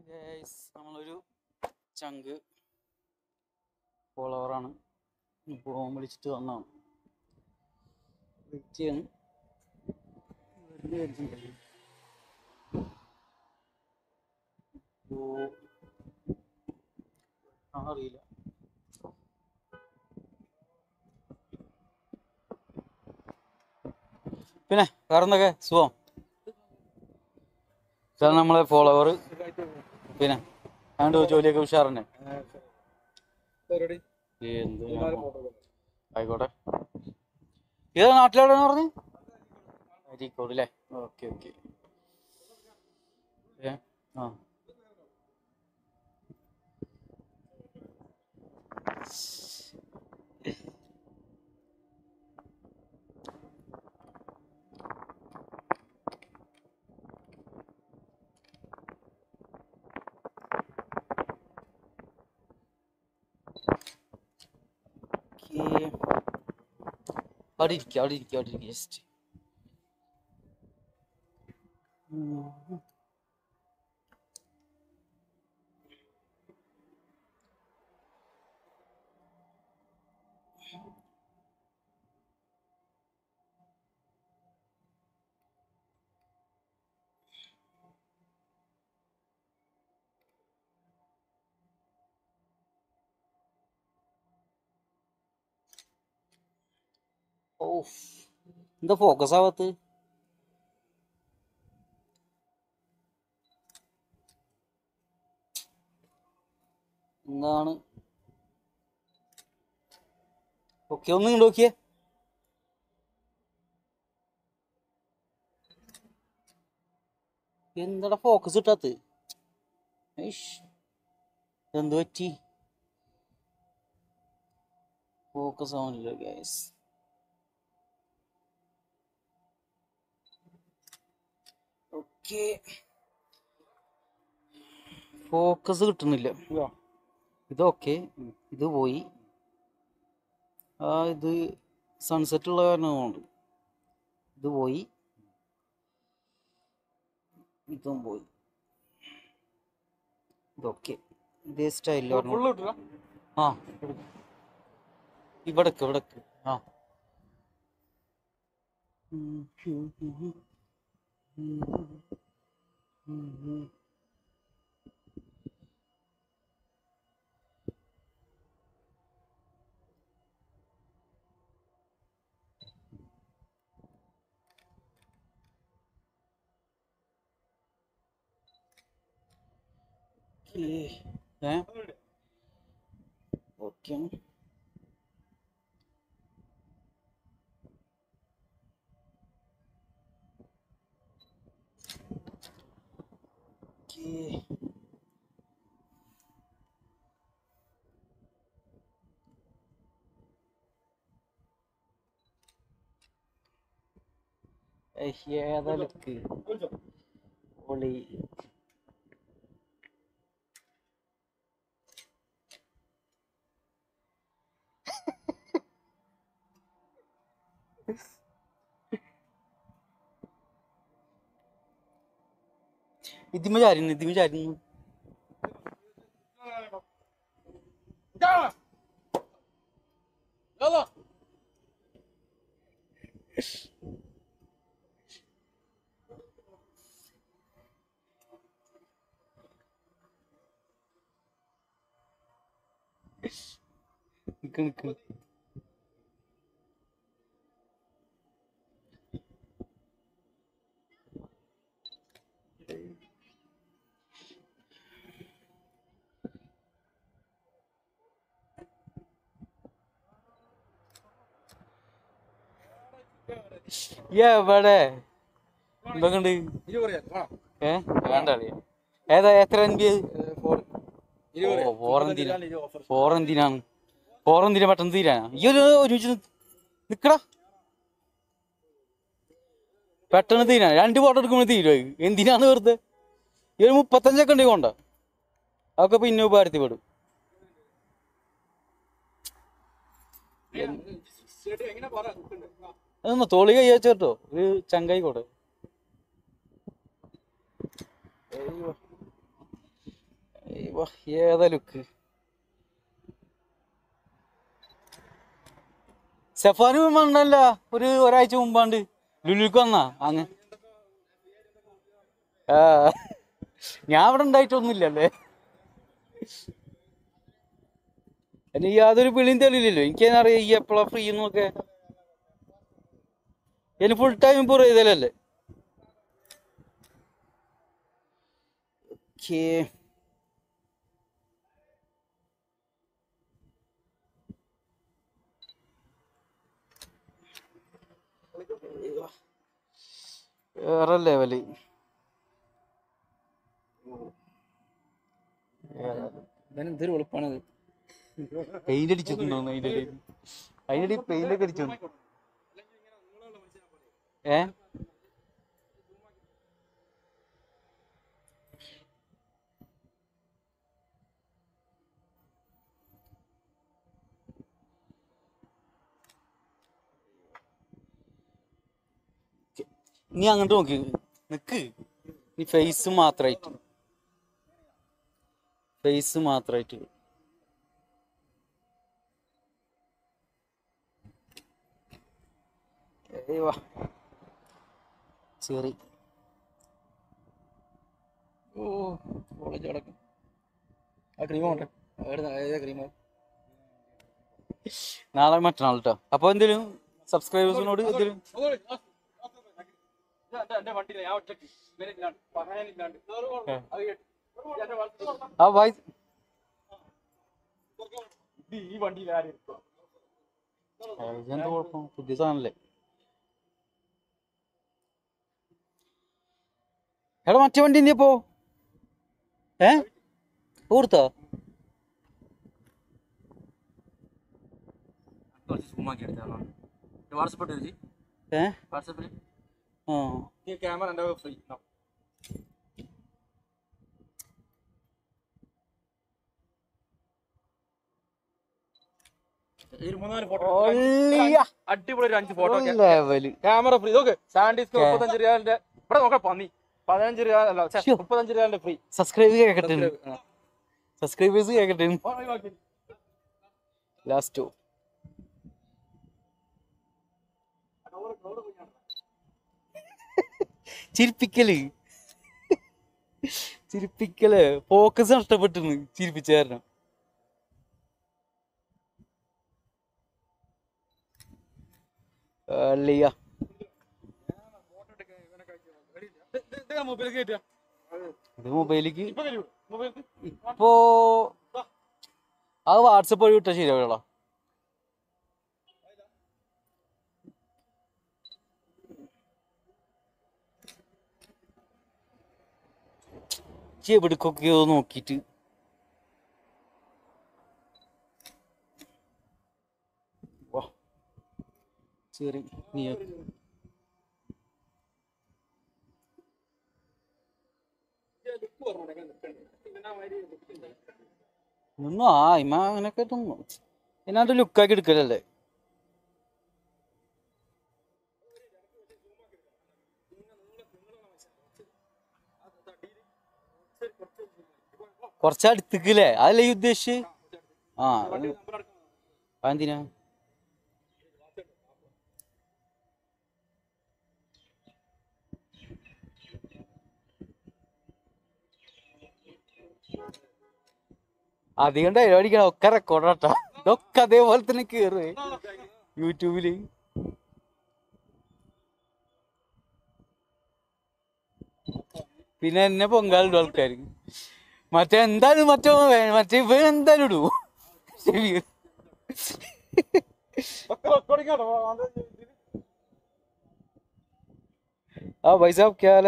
Guys നമ്മളൊരു ചങ്ക് ഫോളോവറാണ് phone വിളിച്ചിട്ട് വന്നതാണ് വെയിറ്റ് ചെയ്യണം വെറുതെ അടിച്ചിട്ടുണ്ടായി. ഓ ആ, അറിയില്ല പിന്നെ വേറെന്തൊക്കെ സുഖം ഇതാണ് നമ്മളെ ഫോളോവർ പിന്നെ അതുകൊണ്ട് ജോലിയൊക്കെ ഉഷാറന്നെ എന്ത് ആയിക്കോട്ടെ ഏതാ നാട്ടിലെവിടെയാണ് പറഞ്ഞു അരീക്കോട് അല്ലേ ഓക്കെ ഓക്കെ ഏ ആ ഓക്കേ. അവിടെ ഇരിക്കുക അവിടെ ഇരിക്കുക അവിടെ ഇരിക്കുക ജസ്റ്റ് ഓഫ് എന്താ ഫോക്കസ് ആവാത്ത എന്താണ് ഓക്കെ ഒന്ന് ഇങ്ങോട്ട് നോക്കിയേ എന്താടാ ഫോക്കസ് കിട്ടാത്ത എന്ത് പറ്റി ഫോക്കസ് ആവുന്നില്ല ഗ്യാസ് ഓക്കെ ഫോക്കസ് കിട്ടുന്നില്ല ഇതൊക്കെ ഇത് പോയി ആ ഇത് സൺസെറ്റ് ഉള്ള കാരണമുണ്ട് ഇത് പോയി ഇതും പോയി ഇതൊക്കെ ഇതേ സ്റ്റൈലിൽ ആ എടുക്ക്. ഇവിടക്ക് ഇവിടക്ക് ആ ഉം, ഉം, ഉം, ഉം. ഉം, ഉം, ഉം. ഓക്കേ. ഏ ഓക്കെ ഓക്കേ. ഏയ്, ഏതാ ലുക്ക് പൊളി ഇതിമ ചാരുന്നു ഇതിമ ചാരുന്നു നിക്ക് നിക്ക് എവിടെ എന്തൊക്കെയുണ്ട് ഏ വേണ്ട അറിയാം ഏതാ എത്ര എൻ ബി ഓ ഫോറെന്തിനാ ഫോറെന്തിനാണ് ഫോറെന്തിനാ പെട്ടെന്ന് തീരാനാ ഈ ഒരു ഒരുമിച്ച് നി- നിക്കടാ പെട്ടെന്ന് തീരാ രണ്ട് ഫോട്ടോ എടുക്കുമ്പോൾ തീരുവോ ഇത്? എന്തിനാണ് വെറുതെ ഈ ഒരു മുപ്പത്തഞ്ചൊക്കെ ഉണ്ടെങ്കിൽ കൊണ്ട അതൊക്കെ പിന്നെ ഉപകാരത്തിൽ പെടും അതൊന്ന് തോളി കൈ വെച്ചോ ഒരു ചങ്കായിക്കോട്ടെ വാ, ഏതാ ലുക്ക് സെഫാന് വന്നല്ല ഒരു ഒരാഴ്ച മുമ്പാണ്ട് ലുലുക്ക് വന്നാ അങ്ങ് ആ ഞാൻ അവിടെ ഉണ്ടായിട്ടൊന്നുമില്ലല്ലേ എന്നെ യാതൊരു പിളിയും തെളിയില്ലല്ലോ എനിക്കതിനറിയാം ഈ എപ്പോഴാ ഫ്രീ എന്നൊക്കെ എനിക്ക് ഫുൾ ടൈം ഇപ്പോൾ ചെയ്തല്ലേ ഓക്കേ വേറെ ലെവല് എന്തൊരു എളുപ്പമാണത് പെയിന്റ് അടിച്ചിട്ടുണ്ടോ അതിന്റെ ഇടയിൽ അതിന്റെ ഇടയിൽ പെയിന്റ് ഒക്കെ അടിച്ചു ഏ നീ അങ്ങോട്ട് നോക്കി നിക്ക് നീ ഫേസ് മാത്രായിട്ട് ഫേസ് മാത്രായിട്ട് ഏയ് വാ ചെറി ഓ കോളേജ് കിടക്കും ആ ക്രീം കൊണ്ടേ ഏതാ ക്രീം നാളെ മറ്റന്നാൾ കേട്ടോ അപ്പൊ എന്തേലും സബ്സ്ക്രൈബേഴ്സിനോട് എന്തേലും ആ വായി ഈ വണ്ടിയിൽ ആരും എന്ത് കുഴപ്പം പുതിയ സാധനല്ലേ എടാ മറ്റേ വണ്ടി എന്തിയാ പോ ഏ കൊടുത്തോ കുറച്ച് zoom ആക്കി എടുത്താണോ വാട്സപ്പ് ഇട്ട് ഏ വാട്സപ്പിൽ ആ ഈ ക്യാമറ എൻ്റെ ഫ്രീ ഒരു മൂന്നാല് ഫോട്ടോ ഒള്ളിയ. അടിപൊളി ഒരു അഞ്ച് ഫോട്ടോ ലെവല് ക്യാമറ ഫ്രീ നോക്ക് സാൻഡിസ്ക് മുപ്പത്തഞ്ച് റിയാലിന്റെ ഇവിടെ നോക്കാം പന്നി പതിനഞ്ച് റിയാൽ അല്ല ഛെ, ശ്ശോ. മുപ്പത്തഞ്ച് റിയാലിന്റെ ഫ്രീ സബ്സ്ക്രൈബ് കേക്കട്ടെ സബ്സ്ക്രൈബേഴ്സ് കേക്കട്ടെ ലാസ്റ്റോ ചിരിപ്പിക്കല് ചിരിപ്പിക്കല് ഫോക്കസ് നഷ്ടപ്പെട്ടു ചിരിപ്പിച്ച കാരണം അല്ലയ്യ മൊബൈൽ കയറ്റുക ഇത് മൊബൈലിക്ക് ഇപ്പൊ തരൂ മൊബൈൽ ഇപ്പോ അത് വാട്സപ്പ് വഴി വിട്ടാ ശരിയാവില്ല എവിടേക്കൊക്കെയോ നോക്കിയിട്ട് വാ ശരി നീ ഒന്നും ആ ഇമ്മ അങ്ങനെയൊക്കെ തിന്നു എന്നാണ്ട് ലുക്കാക്കി എടുക്കലല്ലേ കുറച്ച് അടുത്തേക്കില്ലേ അതല്ലേ ഈ ഉദ്ദേശിച്ച് ആ അത് അതെന്തിനാ അധികം ഡയലോഗ് അടിക്കണം ഒക്കെ റെക്കോർഡാട്ടാ ഇതൊക്കെ അതേപോലെ തന്നെ കേറുവേ യൂട്യൂബില് പിന്നെ എന്നെ പൊങ്കാലിടും ആൾക്കാർ മറ്റേ എന്തായാലും മറ്റേ വേ- മറ്റേ ഇവ എന്തായാലും ഇടൂ ശരി ആ പൈസ ക്യാലെ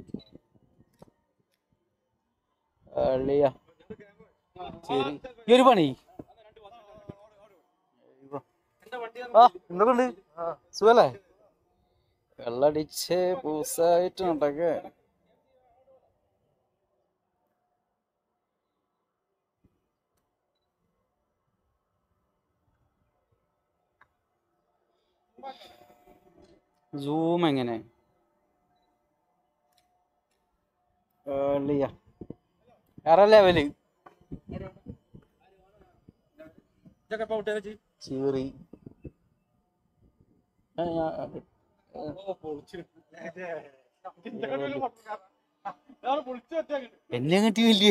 അള്ളിയാ ശരി ഈ ഒരു പണി ആ എന്തൊക്കെയുണ്ട് സുഖല്ലേ വെള്ളടിച്ച് പൂസായിട്ട് നടക്കേ സൂം എങ്ങനെ അള്ളിയാ വേറെ ലെവല് ഇതൊക്കെ ഇപ്പൊ ഔട്ട് ചെയ്ത് ചീറി എന്നെ കിട്ടി വലിയ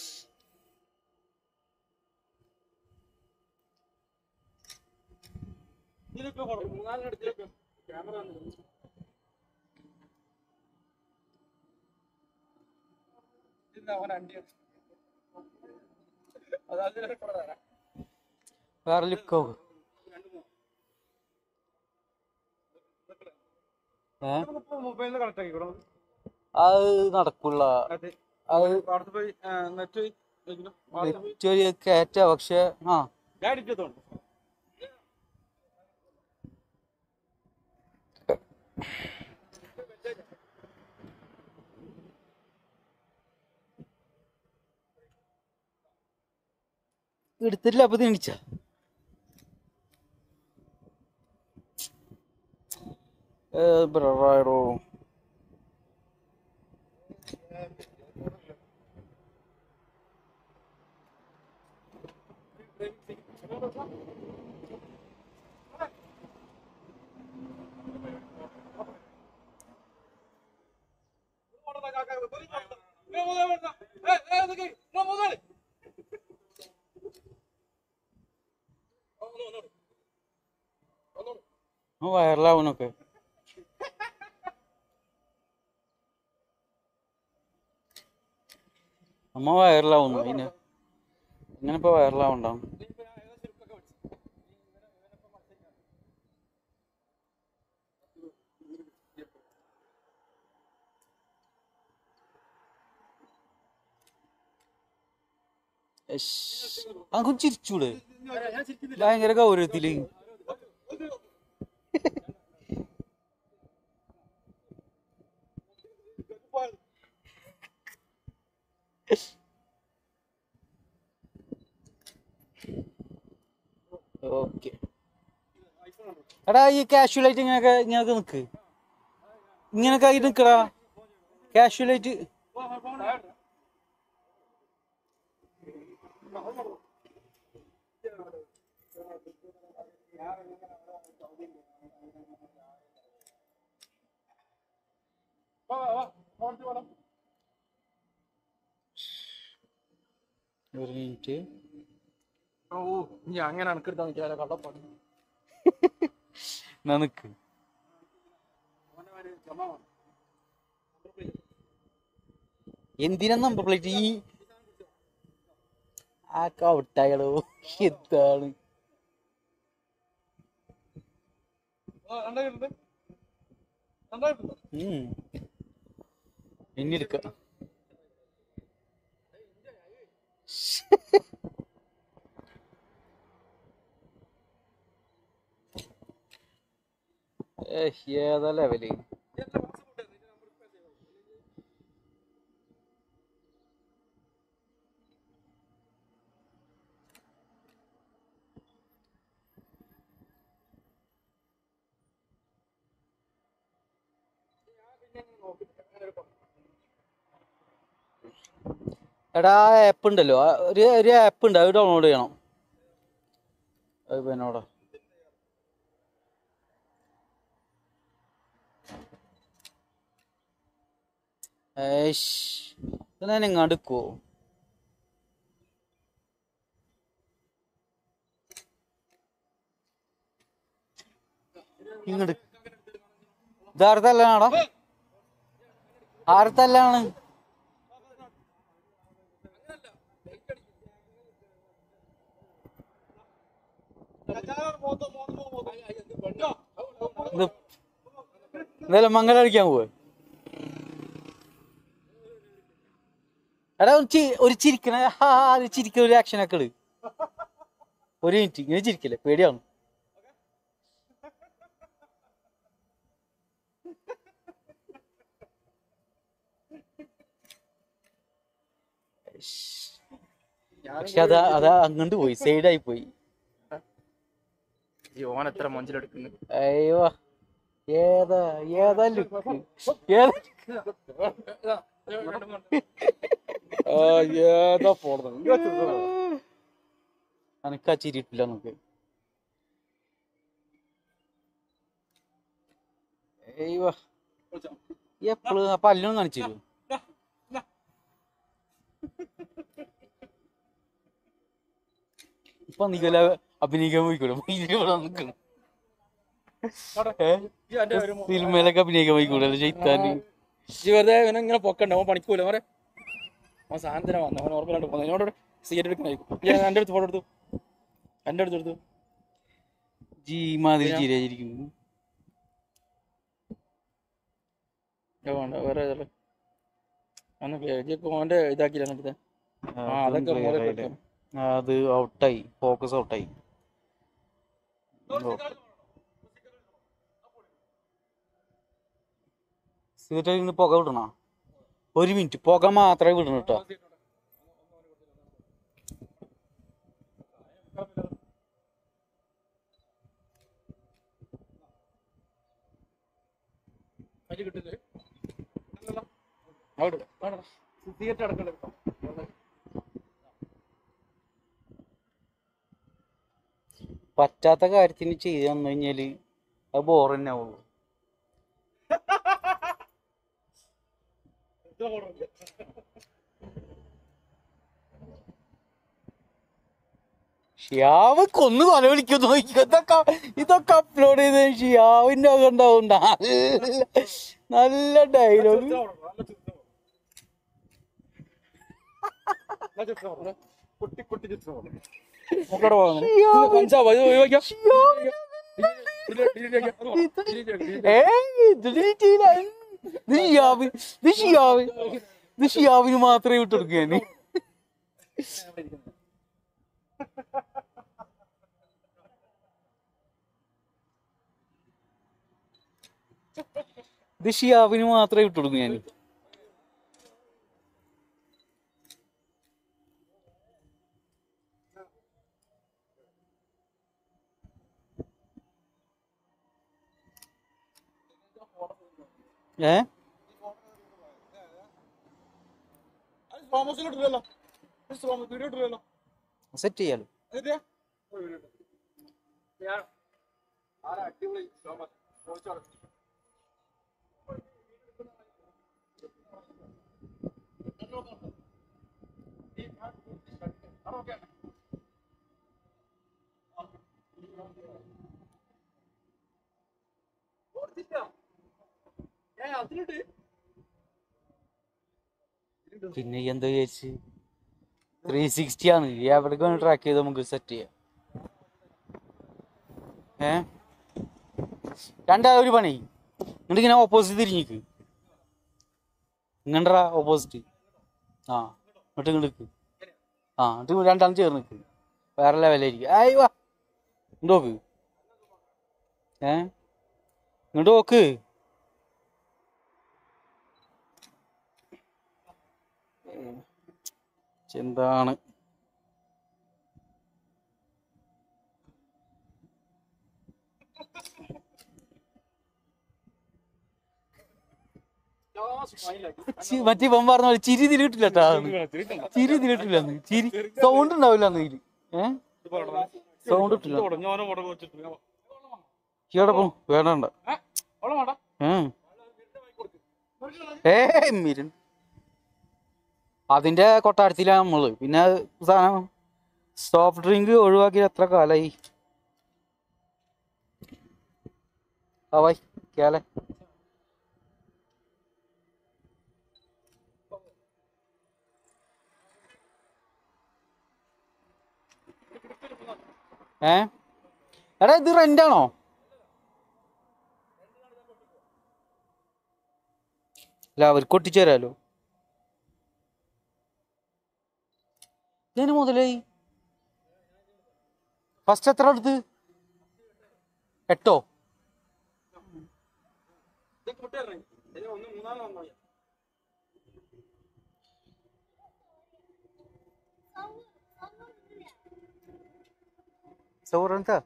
വേറെ ലുക്കോ ഏ മൊബൈലിൽ കണക്ട് ആക്കിക്കോളൂ അത് നടക്കുള്ള അതെ അത് വാട്സപ്പ് പോയി നെറ്റ് പോയി വാട്സപ്പ് പോയി ചെറിയ കയറ്റാ പക്ഷെ ആ ഞാൻ എഡിറ്റ് ചെയ്തോണ്ട് എടുത്തിട്ടില്ല അപ്പൊ തിണിച്ച ബ്രോ വയറിലാവണൊക്കെ അമ്മ വയറിലാവുന്നു പിന്നെ ഇങ്ങനെ ഇപ്പൊ വയറിലാവണ്ടാവും അങ്ങ് ചിരിച്ചൂടെ ഭയങ്കര ഗൗരവത്തില് ഓക്കെ എടാ ഈ കാഷ്വലായിട്ട് ഇങ്ങനെയൊക്കെ ഇങ്ങനെയൊക്കെ നിക്ക് ഇങ്ങനൊക്കെ ആയിട്ട് നിക്കടാ കാഷ്വലായിട്ട് ഒരു മിനിറ്റ് ഓ ഇനി അങ്ങനെ അണക്കെടുത്താ നിൽക്കാതെ കള്ളപ്പാട് എന്നാ നിക്ക് എന്തിനാ നമ്പർ പ്ലേറ്റ് ഈ ആ കൗട്ടാകളോ എന്താണ് ഉം. ഇനി എടുക്ക ഏഹ്, ഏതാ ലെവല് എടാ ആപ്പ് ഉണ്ടല്ലോ ആ ഒരു ഒരു ആപ്പ് ഉണ്ട് അത് ഡൗൺലോഡ് ചെയ്യണം അത് പിന്നോടെ ഏഷ് ഇത് ഞാൻ എങ്ങാണ്ട് എടുക്കുവോ ഇങ്ങോട്ട് ഇത് ആർത്തല്ലാണാടാ ആർത്തല്ലാണ് ഇത് എന്തായാലും മംഗല കളിക്കാൻ പോവേ എടാ ഒരു ചി- ഒരു ചിരിക്കണ ഹാ അത് ചിരിക്കുന്ന ഒരു ആക്ഷൻ ഒക്കെ ഇട് ഒരു മിനിറ്റ് ഇങ്ങനെ ചിരിക്കല്ലേ പേടിയാണ് പക്ഷെ അത് അത് അങ്ങോട്ട് പോയി സൈഡായി പോയി ഓൻ എത്ര മൊഞ്ചിലെടുക്കുന്നു അയ്യോ ഏതാ ഏതാ ലുക്ക് ഏതാ ആ ഏതാ പോണത് ഇങ്ങ് വെച്ചിരുന്നോ? അനക്ക് ആ ചിരിയിട്ടില്ല നമുക്ക് ഏയ് വാ വിളിച്ചോ. എപ്പോഴും ആ പല്ലൊന്നും കാണിച്ചു തരുമോ ഇപ്പൊ നിക്കല അഭിനയിക്കാൻ പോയിക്കൂടെ ഇവിടെ നിക്കണം അവിടെ. ഏ ഈ എൻ്റെ ഒരു മോ- സിനിമയിലൊക്കെ അഭിനയിക്കാൻ പോയിക്കൂടെ അല്ലെ ചെയ്താന് ഇജ്ജ് വെറുതെ ഇവനെ ഇങ്ങനെ പൊക്കണ്ട അവൻ പണിക്കൂല അവരെ അവൻ സാധനത്തിനാ വന്നു അവൻ ഓർമ്മയിലാണ്ട് പോകുന്നത് എന്നോട് സിഗരറ്റ് എടുക്കണായിരിക്കും ഞാൻ എൻ്റെ അടുത്ത് ഫോട്ടോ എടുത്തു എൻ്റെ അടുത്ത് എടുത്തു ജി മാതിരി ചിരിയായിരിക്കുന്നു ഞാൻ വേണ്ട വേറെ ഏതാ അന്ന് ഓൻ്റെ ഇതാക്കിയില്ല എന്നിട്ട് ആ അതൊക്കെ മോലെ കിട്ടും അത് ഔട്ടായി ഫോക്കസ് ഔട്ടായി സിഗരറ്റ് ഇന്ന് പുക വിടണോ ഒരു മിനിറ്റ് പുക മാത്രമേ വിടണ കേട്ടോ അതിൽ കിട്ടില്ലേ അവിടെ സിഗരറ്റ് അടക്കണ്ട പറ്റാത്ത കാര്യത്തിന് ചെയ്ത് തന്നു കഴിഞ്ഞാല് അത് ബോർ തന്നെ ആവുള്ളൂ ഷിയാവ് കൊന്നു കൊല വിളിക്കുന്നു ഇതൊക്കെ ഇതൊക്കെ അപ്ലോഡ് ചെയ്ത് ഷിയാവിന്റെ ഒക്കെ ഉണ്ടാവും നല്ല നല്ല ഡയലോഗ് കുട്ടി കുട്ടി ചിത്രം നോക്കടെ പോകുന്നത് കഞ്ചാവ് ഇത് ഒഴിവാക്കാം ഏയ് ഇത് delete ചെയ്യില്ല. ഇത് ഷിയാവ് ഇത് ഷിയാവ് ഇത് ഷിയാവിന് മാത്രമേ വിട്ടെടുക്കൂ ഞാൻ ഇത് ഷിയാവിന് മാത്രമേ വിട്ടെടുക്കൂ ഞാൻ ഏ വീഡിയോ ഇട്ടില്ലല്ലോ സെറ്റ് ചെയ്യാലോ എന്നിട്ട് ഞാൻ ആരാ അടിപൊളി തോമസ് ചോദിച്ചോളൂ പിന്നെ എന്താ വിചാരിച്ച് ത്രീ സിക്സ്റ്റി ആണ് എവിടേക്ക് ട്രാക്ക് ചെയ്ത് നമുക്ക് സെറ്റ് ചെയ്യാം ഏ രണ്ടാ ഒരു പണി എന്നിട്ട് ഇങ്ങനെ ഓപ്പോസിറ്റ് തിരിഞ്ഞിക്ക് ഇങ്ങണ്ടാ ഓപ്പോസിറ്റ് ആ എന്നിട്ട് ഇങ്ങോട്ട് നിക്ക് ആ എന്നിട്ട് രണ്ടാളും ചേർന്ന് നിക്ക് വേറെ ലെവലായിരിക്കും ആയി വാ ഇങ്ങോട്ട് നോക്ക് ഏ ഇങ്ങോട്ട് നോക്ക് എന്താണ് ചി- മറ്റേ ഇവൻ പറഞ്ഞ പോലെ ചിരി തിരിട്ടില്ല കേട്ടാ ചിരി തിരിട്ടില്ല ചിരി സൗണ്ട് ഉണ്ടാവില്ല അന്ന് ഇതില് ഏഹ് സൗണ്ട് ഇട്ടില്ല കിടക്കും വേണ്ട ഏ മിരൻ അതിന്റെ കൊട്ടാരത്തിലാ നമ്മള് പിന്നെ സാധനം സോഫ്റ്റ് ഡ്രിങ്ക് ഒഴിവാക്കി എത്ര കാലായി ആ വായി കേളെ ഏ എടാ ഇത് റെന്റ് ആണോ അല്ല അവർക്ക് ഒട്ടിച്ചു തരാലോ ഇതിന് മുതലായി ഫസ്റ്റ് എത്ര എടുത്ത് എട്ടോ ഒന്ന് മൂന്നാല് വന്നോ സൗർ എന്താ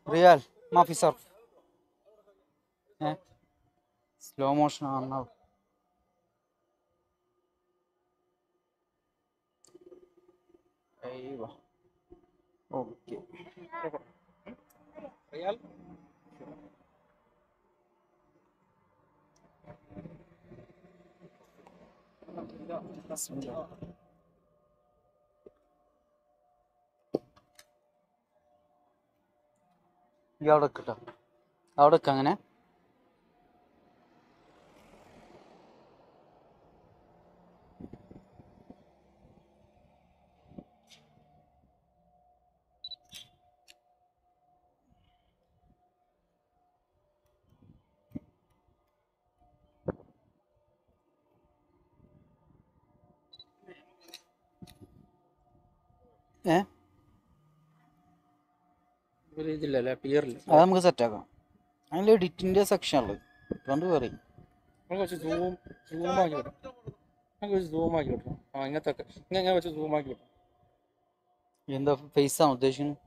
റിയാൽ മാഫി സർഫ് ഏ സ്ലോ മോഷൻ ആണ് ഓക്കെ റിയാൽ ഈ അവിടെ കിട്ടോ അവിടെ വെക്ക അങ്ങനെ ഏ ഒരു ഇതില്ലല്ലേ പിയറില്ല അത് നമുക്ക് സെറ്റാക്കാം അതിൽ എഡിറ്റിൻ്റെ സെക്ഷനുള്ളത് അതുകൊണ്ട് കയറി നമുക്ക് വെച്ച് സൂം സൂം ആക്കി വിടാം നമുക്ക് വെച്ച് സൂം ആക്കി വിടാം ആ ഇങ്ങനത്തെ ഒക്കെ ഇങ്ങനെ ഇങ്ങനെ വെച്ച് സൂം ആക്കി വിടാം എന്താ ഫേസാണ് ഉദ്ദേശിക്കുന്നത്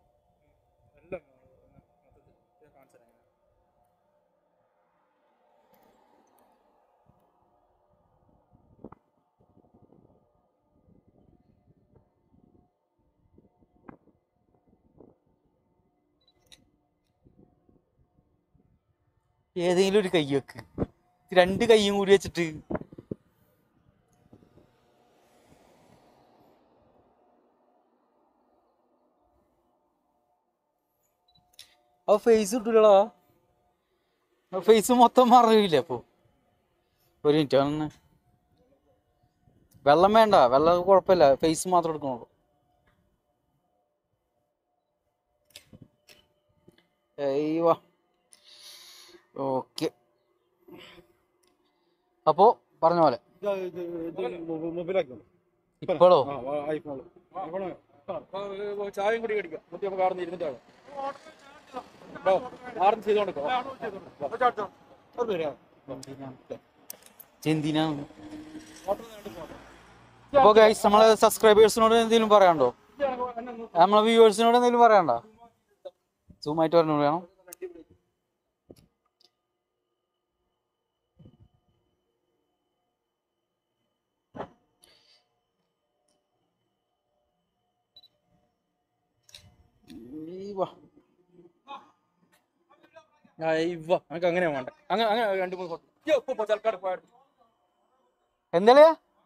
ഏതെങ്കിലും ഒരു കൈ വെക്ക് രണ്ട് കൈയും കൂടി വെച്ചിട്ട് ആ ഫേസ് കിട്ടൂലടാ ഫേസ് മൊത്തം മറവില്ല അപ്പൊ ഒരു മിനിറ്റ് ഒന്ന് വെള്ളം വേണ്ട വെള്ളം കുഴപ്പമില്ല ഫേസ് മാത്രം എടുക്കണുള്ളൂ ഏയ് വാ ഓക്കെ അപ്പോ പറഞ്ഞ പോലെ ഇപ്പോഴോ ചായയും കൂടി കടിക്കാം എന്നിട്ട് നമുക്ക് ആർന്ന് ഇരുന്നിട്ടാണ് ആർന്ന് ചെയ്തോണ്ടിരിക്കാം എന്തിനാണ് അപ്പൊ ഗൈസ് നമ്മളെ സബ്സ്ക്രൈബേഴ്സിനോട് എന്തെങ്കിലും പറയാണ്ടോ നമ്മളെ വ്യൂവേഴ്സിനോട് എന്തെങ്കിലും പറയണ്ട സൂമായിട്ട് പറഞ്ഞോളൂ വേണം ഈ വാ. ഇവ നമുക്ക് അങ്ങനെയാ വേണ്ട അങ്ങനെ അങ്ങനെ രണ്ട് മൂന്ന് ഫോട്ടോ യ്യോ, ഇപ്പൊ പോ, തൽക്കാലം പോയാ എന്തല്ലേ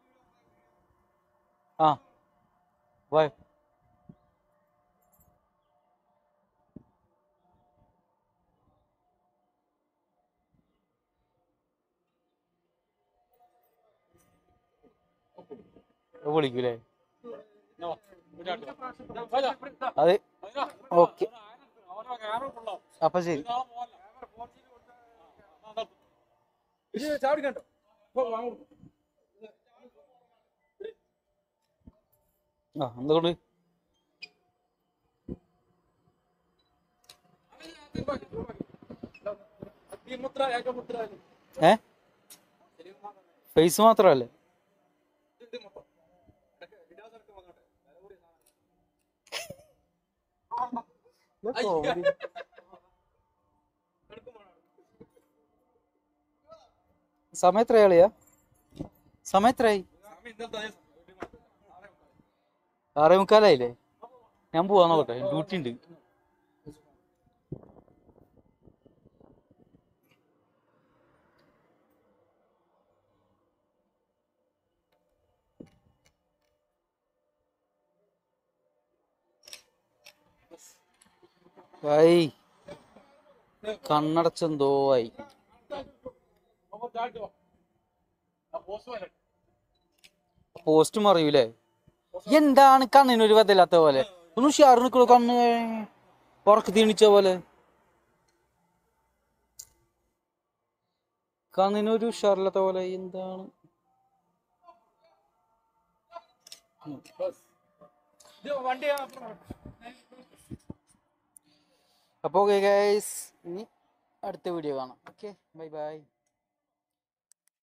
ആ ബൈ വിളിക്കൂലേ അതെ ഓക്കെ അപ്പൊ ശരി ചാടിക്കണ്ടോ ആ എന്തുകൊണ്ട് മുദ്ര ഏകമുദ്ര ഏ ഫേസ് മാത്രമല്ലേ സമയത്രയാ കളിയാ സമയത്രായി ആറേ മുക്കാലായില്ലേ ഞാൻ പോവാൻ നോക്കട്ടെ ഡ്യൂട്ടി ഉണ്ട് ആയി കണ്ണടച്ചെന്തോ ആയി പോസ്റ്റ് മറിയൂലേ എന്താണ് കണ്ണിനൊരു ബന്ധമില്ലാത്ത പോലെ ഒന്ന് ഷാറ് നിൽക്കണോ കണ്ണ് ഉറക്ക് തീണിച്ച പോലെ കണ്ണിനൊരു ഉഷാറില്ലാത്ത പോലെ എന്താണ് വണ്ടി അപ്പോൾ ഗൈസ് ഇനി അടുത്ത വീഡിയോ കാണാം ഓക്കെ ബൈ ബൈ